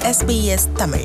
SBS Tamil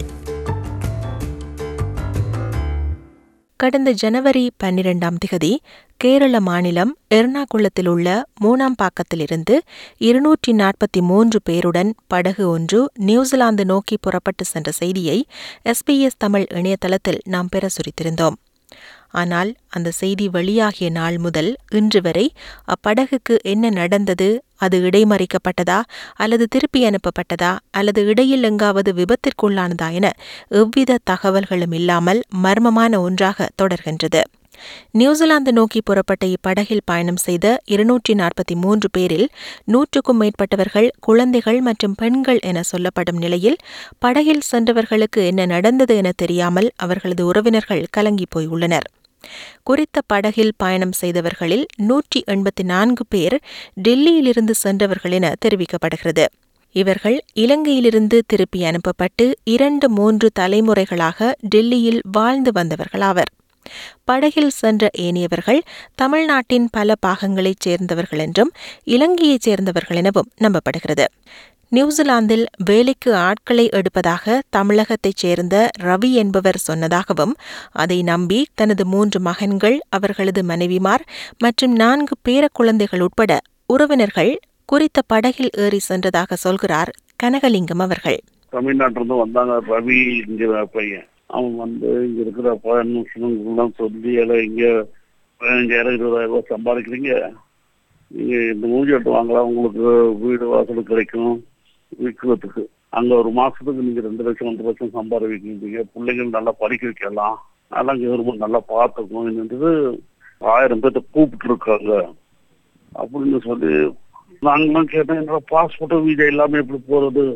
கடந்த ஜனவரி பன்னிரெண்டாம் திகதி கேரள மாநிலம் எர்ணாகுளத்தில் உள்ள மூனாம்பாக்கத்திலிருந்து இருநூற்றி நாற்பத்தி மூன்று பேருடன் படகு ஒன்று நியூசிலாந்து நோக்கி புறப்பட்டு சென்ற செய்தியை எஸ்பிஎஸ் தமிழ் இணையதளத்தில் நாம் பிரசுரித்திருந்தோம் ஆனால் அந்த செய்தி வெளியாகிய நாள் முதல் இன்று வரை அப்படகுக்கு என்ன நடந்தது அது இடைமறிக்கப்பட்டதா அல்லது திருப்பி அனுப்பப்பட்டதா அல்லது இடையில் எங்காவது விபத்திற்குள்ளானதா என எவ்வித தகவல்களும் இல்லாமல் மர்மமான ஒன்றாக தொடர்கின்றது நியூசிலாந்து நோக்கி புறப்பட்ட இப்படகில் பயணம் செய்த இருநூற்றி நாற்பத்தி மூன்று பேரில் நூற்றுக்கும் மேற்பட்டவர்கள் குழந்தைகள் மற்றும் பெண்கள் என சொல்லப்படும் நிலையில் படகில் சென்றவர்களுக்கு என்ன நடந்தது என தெரியாமல் அவர்களது உறவினர்கள் கலங்கி போயுள்ளனர் குறித்த படகில் பயணம் செய்தவர்களில் நூற்றி எண்பத்தி நான்கு பேர் டெல்லியிலிருந்து சென்றவர்கள் என தெரிவிக்கப்படுகிறது இவர்கள் இலங்கையிலிருந்து திருப்பி அனுப்பப்பட்டு இரண்டு மூன்று தலைமுறைகளாக டெல்லியில் வாழ்ந்து வந்தவர்களாவர் படகில் சென்ற ஏனையவர்கள் தமிழ்நாட்டின் பல பாகங்களைச் சேர்ந்தவர்கள் என்றும் இலங்கையைச் சேர்ந்தவர்கள் எனவும் நம்பப்படுகிறது நியூசிலாந்தில் வேலைக்கு ஆட்களை எடுப்பதாக தமிழகத்தைச் சேர்ந்த ரவி என்பவர் சொன்னதாகவும் அதை நம்பி தனது மூன்று மகன்கள் அவர்களது மனைவிமார் மற்றும் நான்கு பேர குழந்தைகள் உட்பட உறவினர்கள் குறித்த படகில் ஏறி சென்றதாக சொல்கிறார் கனகலிங்கம் அவர்கள் தமிழ்நாட்டிலிருந்து வந்தாங்க ரவி இங்கிற பையன் அவன் வந்து இங்க இருக்கிற பையன்லாம் சொல்லி எல்லாம் இங்க பதினஞ்சாயிரம் இருபதாயிரம் ரூபாய் சம்பாதிக்கிறீங்க நீங்க இந்த மூஞ்சி எட்டு வாங்கலாம் உங்களுக்கு வீடு வாசல் கிடைக்கும் விற்கிறதுக்கு அங்க ஒரு மாசத்துக்கு நீங்க ரெண்டு லட்சம் ஒன்றரை லட்சம் சம்பாதிக்கிறீங்க பிள்ளைகள் நல்லா படிக்க வைக்கலாம் அதெல்லாம் கவர்மெண்ட் நல்லா பார்த்துக்கும் என்னன்றது ஆயிரம் பேர்த்த கூப்பிட்டு இருக்காங்க அப்படின்னு சொல்லி நாங்களும் கேட்டேன் என்னோட பாஸ்போர்ட் வீசா இல்லாம எப்படி போறது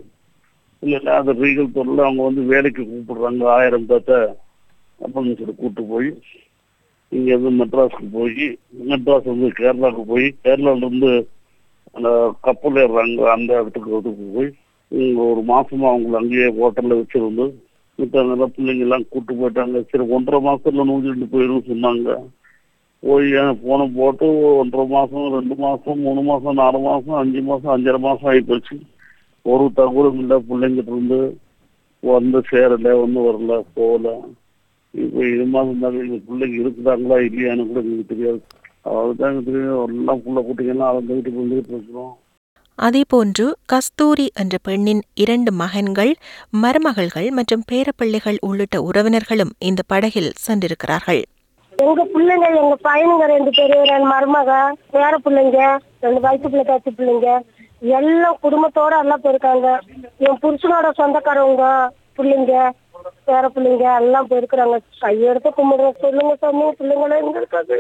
இல்ல அந்த ரீகல் பொருள் அவங்க வந்து வேலைக்கு கூப்பிடுறாங்க ஆயிரம் பேர்த்த அப்படின்னு சொல்லி கூப்பிட்டு போய் இங்க இருந்து மெட்ராஸ்க்கு போய் மெட்ராஸ் வந்து கேரளாவுக்கு போய் கேரளால இருந்து அந்த கப்பல் ஏறுறாங்க அந்த இடத்துக்கு இதுக்கு போய் இங்க ஒரு மாசமா அவங்களை அங்கேயே ஹோட்டல்ல வச்சிருந்து மித்த பிள்ளைங்க எல்லாம் கூட்டு போயிட்டாங்க சரி ஒன்றரை மாசத்துல நூற்றி ரெண்டு போயிடும் சொன்னாங்க போய் போன போட்டு ஒன்றரை மாசம் ரெண்டு மாசம் மூணு மாசம் நாலு மாசம் அஞ்சு மாசம் அஞ்சரை மாசம் ஆகி போச்சு ஒரு தகவலும் இல்லை பிள்ளைங்கிட்ட இருந்து வந்து சேரல ஒன்றும் வரல போகல இப்போ இது மாதிரி இருந்தாலும் எங்கள் பிள்ளைங்க இருக்குதாங்களா இல்லையான்னு கூட எங்களுக்கு தெரியாது அதுதான் தெரியும் எல்லாம் புள்ள குட்டிங்கெல்லாம் அவங்க வீட்டுக்கு வந்துட்டு இருக்கிறோம் அதேபோன்று கஸ்தூரி என்ற பெண்ணின் இரண்டு மகன்கள் மருமகள்கள் மற்றும் பேரப்பிள்ளைகள் உள்ளிட்ட உறவினர்களும் இந்த படகில் சென்றிருக்கிறார்கள் எங்க பிள்ளைங்க எங்க பையனுங்க ரெண்டு பேரு ரெண்டு மருமக பேர பிள்ளைங்க ரெண்டு வயசு பிள்ளை காய்ச்சி பிள்ளைங்க எல்லாம் குடும்பத்தோட எல்லாம் போயிருக்காங்க என் புருஷனோட சொந்தக்காரவங்க பிள்ளைங்க பேர பிள்ளைங்க எல்லாம் போயிருக்கிறாங்க கையெடுத்து கும்பிடுற சொல்லுங்க சாமி பிள்ளைங்கள எங்க இருக்காது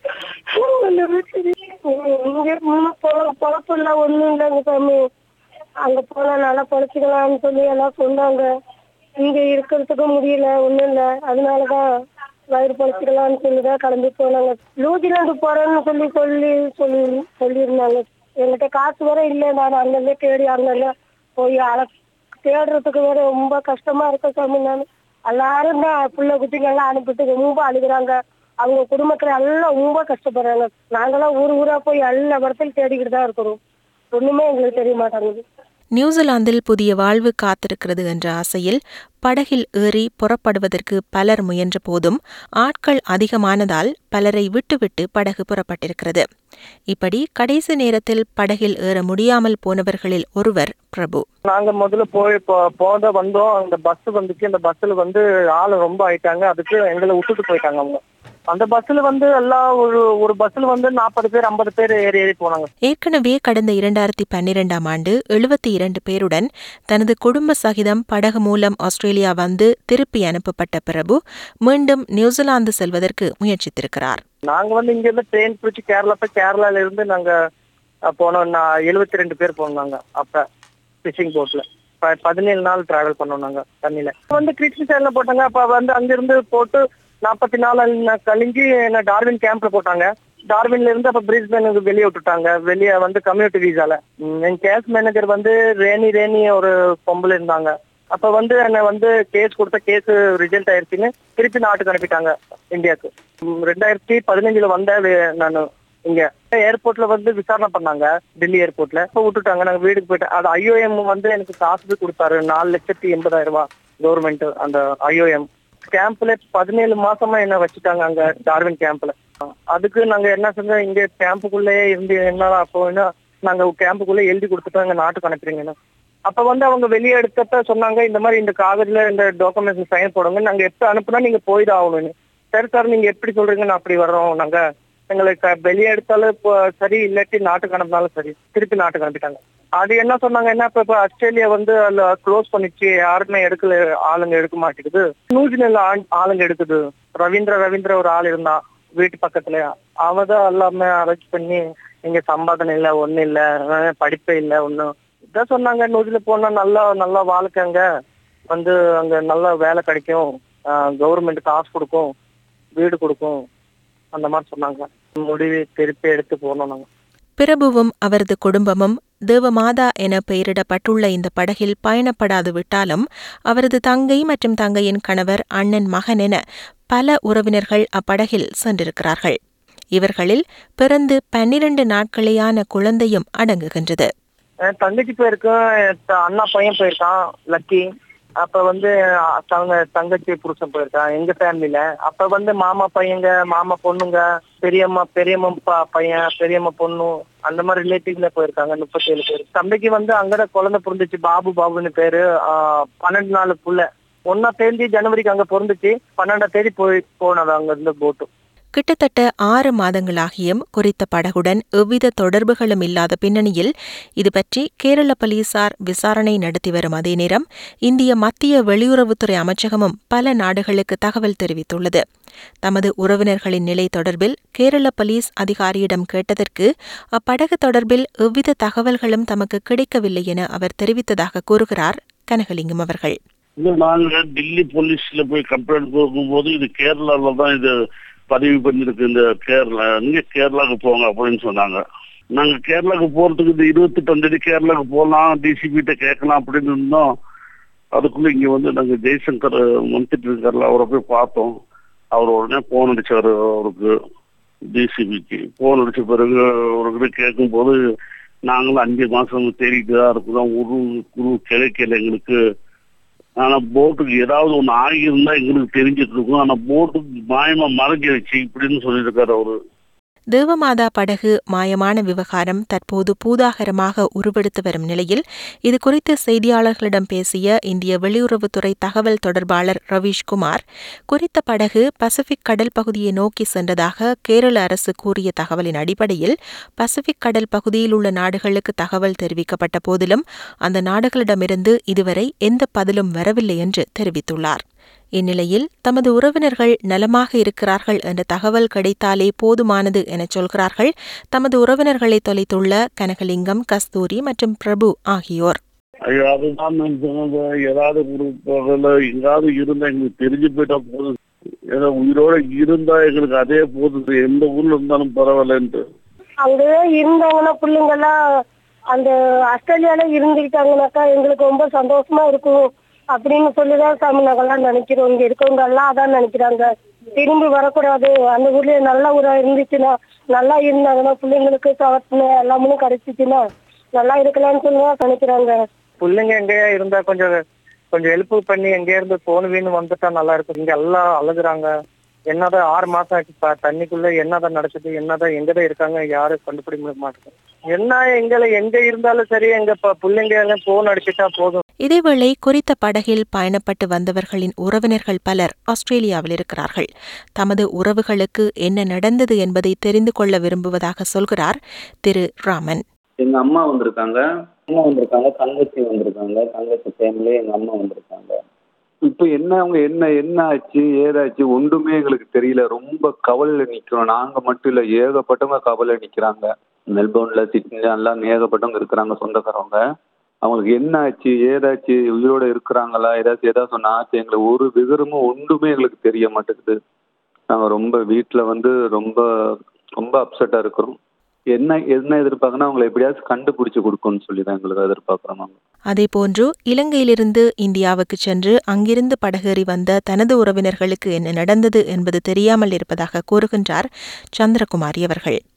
இங்க பொழப்பு இல்ல ஒண்ணும் இல்லைங்க சாமி அங்க போனா நல்லா பொழைச்சிக்கலாம்னு சொல்லி எல்லாம் சொன்னாங்க இங்க இருக்கிறதுக்கு முடியல ஒண்ணும் இல்ல அதனாலதான் வயிறு பொழைச்சிக்கலாம்னு சொல்லிதான் கிளம்பி போனாங்க நியூசிலாந்து போறேன்னு சொல்லி சொல்லி சொல்லி சொல்லியிருந்தாங்க என்கிட்ட காசு வேற இல்லை நான் அங்கங்க தேடி அங்கங்க போய் அல தேடுறதுக்கு வேற ரொம்ப கஷ்டமா இருக்க சாமி நான் எல்லாரும் தான் புள்ள குட்டிங்க எல்லாம் அனுப்பிட்டு ரொம்ப அழுகுறாங்க அவங்க குடும்பத்துல எல்லாம் ரொம்ப கஷ்டப்படுறாங்க நாங்கெல்லாம் ஊர் ஊரா போய் எல்லா இடத்துல தேடிக்கிட்டு தான் இருக்கிறோம் ஒண்ணுமே எங்களுக்கு தெரிய மாட்டாங்குது நியூசிலாந்தில் புதிய வாழ்வு காத்திருக்கிறது என்ற ஆசையில் படகில் ஏறி புறப்படுவதற்கு பலர் முயன்ற போதும் ஆட்கள் அதிகமானதால் பலரை விட்டுவிட்டு படகு புறப்பட்டிருக்கிறது இப்படி கடைசி நேரத்தில் படகில் ஏற முடியாமல் போனவர்களில் ஒருவர் பிரபு நாங்க முதல்ல போய் போ- போத வந்தோம் அந்த பஸ் வந்துச்சு அந்த பஸ்ல வந்து ஆள் ரொம்ப ஆயிட்டாங்க அதுக்கு எங்களை விட்டுட்டு போயிட்டாங்க அவங்க அந்த பஸ்ல வந்து எல்லாம் ஒரு ஒரு பஸ்ல வந்து நாற்பது பேர் ஐம்பது பேர் ஏறி ஏறி போனாங்க ஏற்கனவே கடந்த இரண்டாயிரத்தி பன்னிரெண்டாம் ஆண்டு எழுபத்தி இரண்டு பேருடன் தனது குடும்ப சகிதம் படகு மூலம் ஆஸ்திரேலியா வந்து திருப்பி அனுப்பப்பட்ட பிரபு மீண்டும் நியூசிலாந்து செல்வதற்கு முயற்சித்திருக்கிறார் நாங்க வந்து இங்க இருந்து ட்ரெயின் பிடிச்சி கேரளா போய் கேரளால இருந்து நாங்க அஹ், போனோம் நான் எழுபத்தி ரெண்டு பேர் போனாங்க அப்ப ஃபிஷிங் போட்ல பதினேழு நாள் டிராவல் பண்ணோம் நாங்க தண்ணியில வந்து கிறிஸ்டி சைட்ல போட்டாங்க அப்ப வந்து அங்கிருந்து போட்டு நாற்பத்தி நாலு நாள் கழிஞ்சு என்ன டார்வின் கேம்ப்ல போட்டாங்க டார்வின்ல இருந்து அப்ப பிரிஸ்பேனுக்கு வெளியே விட்டுட்டாங்க வெளியே வந்து கம்யூனிட்டி வீசால ம், என் கேஸ் மேனேஜர் வந்து ரேணி ரேணி ஒரு பொம்பளை இருந்தாங்க அப்ப வந்து என்ன வந்து கேஸ் கொடுத்த கேஸ் ரிஜல்ட் ஆயிருச்சுன்னு திருப்பி நாட்டுக்கு அனுப்பிட்டாங்க இந்தியாவுக்கு ம், ரெண்டாயிரத்தி பதினஞ்சுல வந்த நான் இங்க ஏர்போர்ட்ல வந்து விசாரணை பண்ணாங்க டெல்லி ஏர்போர்ட்ல இப்ப விட்டுட்டாங்க நாங்க வீட்டுக்கு போயிட்டேன் அது ஐஓஎம் வந்து எனக்கு காசு கொடுத்தாரு நாலு லட்சத்தி எண்பதாயிரம் ரூபாய் கவர்மெண்ட் அந்த ஐஓஎம் கேம்ப்ல பதினேழு மாசமா என்ன வச்சுட்டாங்க அங்க டார்வின் கேம்ப்ல அதுக்கு நாங்க என்ன செஞ்சோம் இங்க கேம்புக்குள்ளேயே இருந்து என்ன அப்போ என்ன நாங்க கேம்புக்குள்ள எழுதி கொடுத்துட்டாங்க நாட்டுக்கு அனுப்புறீங்கன்னு அப்ப வந்து அவங்க வெளியே எடுத்தப்ப சொன்னாங்க இந்த மாதிரி இந்த காகத்துல இந்த டாக்குமெண்ட்ஸ் சைன் போடுங்க நாங்க எப்ப அனுப்புனா நீங்க போய்தான் ஆகணும்னு சரி சார் நீங்க எப்படி சொல்றீங்க நான் அப்படி வர்றோம் நாங்க எங்களுக்கு வெளியே எடுத்தாலும் இப்போ சரி இல்லாட்டி நாட்டுக்கு அனுப்பினாலும் சரி திருப்பி நாட்டுக்கு அனுப்பிட்டாங்க அது என்ன சொன்னாங்க என்ன இப்ப இப்ப ஆஸ்திரேலியா வந்து அதுல க்ளோஸ் பண்ணிச்சு யாருமே எடுக்கல ஆளுங்க எடுக்க மாட்டேங்குது நியூசிலாந்து ஆள்- ஆளுங்க எடுக்குது ரவீந்திர ரவீந்திர ஒரு ஆள் இருந்தான் வீட்டு பக்கத்துல அவ தான் எல்லாமே அரெஸ்ட் பண்ணி இங்க சம்பாதனை இல்ல ஒண்ணு இல்ல அஹ் படிப்பே இல்ல ஒண்ணும் இதான் சொன்னாங்க நியூசில போனா நல்லா நல்லா வாழ்க்கைங்க வந்து அங்க நல்ல வேலை கிடைக்கும் கவர்மெண்ட் காசு கொடுக்கும் வீடு கொடுக்கும் அந்த மாதிரி சொன்னாங்க முடிவு திருப்பி எடுத்து போனோம் நாங்க பிரபுவும் அவரது குடும்பமும் தேவமாதா என பெயரிடப்பட்டுள்ள இந்த படகில் பயணப்படாது விட்டாலும் அவரது தங்கை மற்றும் தங்கையின் கணவர் அண்ணன் மகன் என பல உறவினர்கள் அப்படகில் சென்றிருக்கிறார்கள் இவர்களில் பிறந்து பன்னிரண்டு நாட்களேயான குழந்தையும் அடங்குகின்றது என் தங்கச்சி போயிருக்கேன் என் த- அண்ணா பையன் போயிருக்கான் லக்கி அப்ப வந்து அஹ், தங்க தங்கச்சி புருஷன் போயிருக்கான் எங்க ஃபேமிலில அப்ப வந்து மாமா பையங்க மாமா பொண்ணுங்க பெரியம்மா பெரியம்மா ப- பையன் பெரியம்மா பொண்ணு அந்த மாதிரி ரிலேட்டிவ்ல போயிருக்காங்க முப்பத்தேழு பேர் தம்பிக்கு வந்து அங்கதான் குழந்தை பிறந்துச்சு பாபு பாபுன்னு பேரு ஆஹ், பன்னெண்டு நாலு புள்ள ஒன்னா தேதி ஜனவரிக்கு அங்க பிறந்துச்சு பன்னெண்டாம் தேதி போய் போனது அங்க இருந்து போட்டு கிட்டத்தட்ட ஆறு மாதங்களாகியும் குறித்த படகுடன் எவ்வித தொடர்புகளும் இல்லாத பின்னணியில் இது பற்றி கேரள போலீசார் விசாரணை நடத்தி வரும் அதே நேரம் இந்திய மத்திய வெளியுறவுத்துறை அமைச்சகமும் பல நாடுகளுக்கு தகவல் தெரிவித்துள்ளது தமது உறவினர்களின் நிலை தொடர்பில் கேரள போலீஸ் அதிகாரியிடம் கேட்டதற்கு அப்படகு தொடர்பில் எவ்வித தகவல்களும் தமக்கு கிடைக்கவில்லை என அவர் தெரிவித்ததாக கூறுகிறார் கனகலிங்கம் அவர்கள் இது நாங்க டெல்லி போலீஸ்ல போய் கம்ப்ளைண்ட் கொடுக்கும்போது இது கேரளால தான் இது பதிவு பண்ணிருக்கு இந்த கேரளா நீங்க கேரளாக்கு போங்க அப்படின்னு சொன்னாங்க நாங்க கேரளாக்கு போறதுக்கு இந்த இருபத்தெட்டாம் தேதி கேரளாக்கு போகலாம் டிசிபி கிட்ட கேட்கலாம் அப்படின்னு இருந்தோம் அதுக்குள்ள இங்க வந்து நாங்க ஜெய்சங்கர் மந்திரி இருக்கார்ல அவரை போய் பார்த்தோம் அவர் உடனே போன் அடிச்சாரு அவருக்கு டிசிபிக்கு போன் அடிச்ச பிறகு அவர்கிட்ட கேட்கும்போது நாங்களும் அஞ்சு மாசம் தேடிட்டு தான் இருக்கிறோம் ஒரு குழு கிடைக்கல எங்களுக்கு ஆனா போட்டுக்கு ஏதாவது ஒண்ணு ஆகியிருந்தா எங்களுக்கு தெரிஞ்சிட்டு இருக்கும் ஆனா போட்டுக்கு மாயமா மறைஞ்சிருச்சு இப்படின்னு சொல்லியிருக்காரு அவரு தேவமாதா படகு மாயமான விவகாரம் தற்போது பூதாகரமாக உருவெடுத்து வரும் நிலையில் இது குறித்து செய்தியாளர்களிடம் பேசிய இந்திய வெளியுறவுத்துறை தகவல் தொடர்பாளர் ரவீஷ்குமார் குறித்த படகு பசிபிக் கடல் பகுதியை நோக்கி சென்றதாக கேரள அரசு கூறிய தகவலின் அடிப்படையில் பசிபிக் கடல் பகுதியில் உள்ள நாடுகளுக்கு தகவல் தெரிவிக்கப்பட்ட போதிலும் அந்த நாடுகளிடமிருந்து இதுவரை எந்த பதிலும் வரவில்லை என்று தெரிவித்துள்ளார் இந்நிலையில் தமது உறவினர்கள் நலமாக இருக்கிறார்கள் என்ற தகவல் கிடைத்தாலே போதுமானது எனச் சொல்கிறார்கள் தமது உறவினர்களை தொலைத்துள்ள கனகலிங்கம் கஸ்தூரி மற்றும் பிரபு ஆகியோர் ஐயோ அதுதான் நான் சொன்னது ஏதாவது ஒரு பகல எங்காவது இருந்தா எங்களுக்கு தெரிஞ்சு போயிட்டா போதும் ஏதோ உயிரோட இருந்தா எங்களுக்கு அதே போதும் எந்த ஊர்ல இருந்தாலும் பரவாயில்லன்ட்டு அங்கேயே இருந்தாங்கன்னா பிள்ளைங்க எல்லாம் அந்த ஆஸ்திரேலியால இருந்துக்கிட்டாங்கனாக்கா எங்களுக்கு ரொம்ப சந்தோஷமா இருக்கும் அப்படின்னு சொல்லிதான் சாமி நாங்கெல்லாம் நினைக்கிறோம் இங்க இருக்கவங்க எல்லாம் அதான் நினைக்கிறாங்க திரும்பி வரக்கூடாது அந்த ஊர்ல நல்ல ஊரா இருந்துச்சுன்னா நல்லா இருந்தாங்கன்னா பிள்ளைங்களுக்கு சவத்துல எல்லாமே கிடைச்சிச்சுன்னா நல்லா இருக்கலாம்னு சொல்லி தான் நினைக்கிறாங்க பிள்ளைங்க எங்கேயா இருந்தா கொஞ்சம் கொஞ்சம் ஹெல்ப் பண்ணி எங்கேயா இருந்து போனுவீன்னு வந்துட்டா நல்லா இருக்கும் இங்க எல்லாம் அழுகுறாங்க என்னதான் ஆறு மாசம் ஆச்சு பா தண்ணிக்குள்ள என்னதான் நடக்குது என்னதான் எங்கதான் இருக்காங்க யாரும் கண்டுபிடிக்க மாட்டேங்குது என்ன எங்களை எங்க இருந்தாலும் சரி எங்க ப- பிள்ளைங்க எல்லாம் போன் அடிச்சுட்டா போதும் இதேவேளை குறித்த படகில் பயணப்பட்டு வந்தவர்களின் உறவினர்கள் பலர் ஆஸ்திரேலியாவில் இருக்கிறார்கள் தமது உறவுகளுக்கு என்ன நடந்தது என்பதை தெரிந்து கொள்ள விரும்புவதாக சொல்கிறார் திரு ராமன் எங்க அம்மா வந்திருக்காங்க அம்மா வந்திருக்காங்க தங்கச்சி வந்திருக்காங்க தங்கச்சி ஃபேமிலி எங்க அம்மா வந்திருக்காங்க இப்ப என்ன அவங்க என்ன என்ன ஆச்சு ஏதாச்சு ஒன்றுமே எங்களுக்கு தெரியல ரொம்ப கவலையில நிக்கிறோம் நாங்க மட்டும் இல்ல ஏகப்பட்டவங்க கவலையில நிக்கிறாங்க மெல்போர்ன்ல சிட்னில எல்லாம் ஏகப்பட்டவங்க இருக்கிறாங்க சொந்தக்காரவங்க அவங்களுக்கு என்ன ஆச்சு ஏதாச்சு உயிரோட இருக்கிறாங்களா ஏதாச்சும் ஏதாவது சொன்னா ஆச்சு எங்களுக்கு ஒரு விவரமும் ஒன்றுமே எங்களுக்கு தெரிய மாட்டேங்குது நாங்க ரொம்ப வீட்டுல வந்து ரொம்ப ரொம்ப அப்செட்டா இருக்கிறோம் என்ன என்ன எதிர்பார்க்கணும் அவங்களை எப்படியாச்சும் கண்டுபிடிச்சு கொடுக்கணும்னு சொல்லி தான் எங்களுக்கு எதிர்பார்க்குறோம் நாங்க அதேபோன்று இலங்கையிலிருந்து இந்தியாவுக்கு சென்று அங்கிருந்து படகேறி வந்த தனது உறவினர்களுக்கு என்ன நடந்தது என்பது தெரியாமல் இருப்பதாக கூறுகின்றார் சந்திரகுமாரி அவர்கள்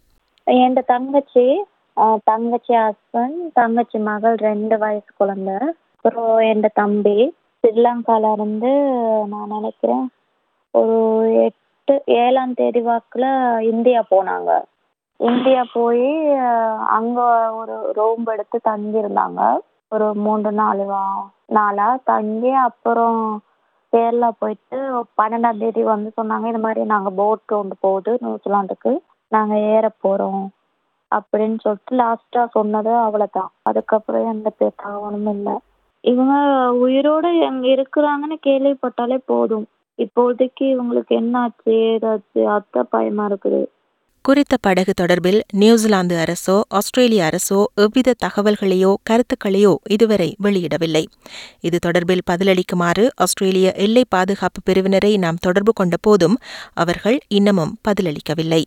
என் தங்கச்சி ஆஹ் தங்கச்சி ஹஸ்பண்ட் தங்கச்சி மகள் ரெண்டு வயசு குழந்தை அப்புறம் என் தம்பி ஸ்ரீலங்கால இருந்து நான் நினைக்கிறேன் ஒரு எட்டு ஏழாம் தேதி வாக்கில் இந்தியா போனாங்க இந்தியா போய் அங்கே ஒரு ரூம் எடுத்து தங்கியிருந்தாங்க ஒரு மூன்று நாலு வா நாளாக தங்கி அப்புறம் கேரளா போயிட்டு பன்னெண்டாம் தேதி வந்து சொன்னாங்க இந்த மாதிரி நாங்கள் போட் கொண்டு போகுது நியூசிலாந்துக்கு நாங்கள் ஏற போகிறோம் அப்படின்னு சொல்லிட்டு லாஸ்ட்டாக சொன்னது அவ்வளோதான் அதுக்கப்புறம் எந்த பேர் தகவலும் இல்லை இவங்க உயிரோடு எங்கே இருக்கிறாங்கன்னு கேள்விப்பட்டாலே போதும் இப்போதைக்கு இவங்களுக்கு என்னாச்சு ஏதாச்சு அதான் பயமாக இருக்குது குறித்த படகு தொடர்பில் நியூசிலாந்து அரசோ ஆஸ்திரேலிய அரசோ எவ்வித தகவல்களையோ கருத்துக்களையோ இதுவரை வெளியிடவில்லை இது தொடர்பில் பதிலளிக்குமாறு ஆஸ்திரேலிய எல்லை பாதுகாப்பு பிரிவினரை நாம் தொடர்பு கொண்ட போதும் அவர்கள் இன்னமும் பதிலளிக்கவில்லை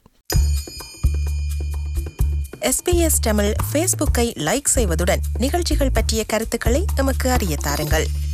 எஸ்பிஎஸ் தமிழ் ஃபேஸ்புக்கை லைக் செய்வதுடன் நிகழ்ச்சிகள் பற்றிய கருத்துக்களை எமக்கு அறிய தாருங்கள்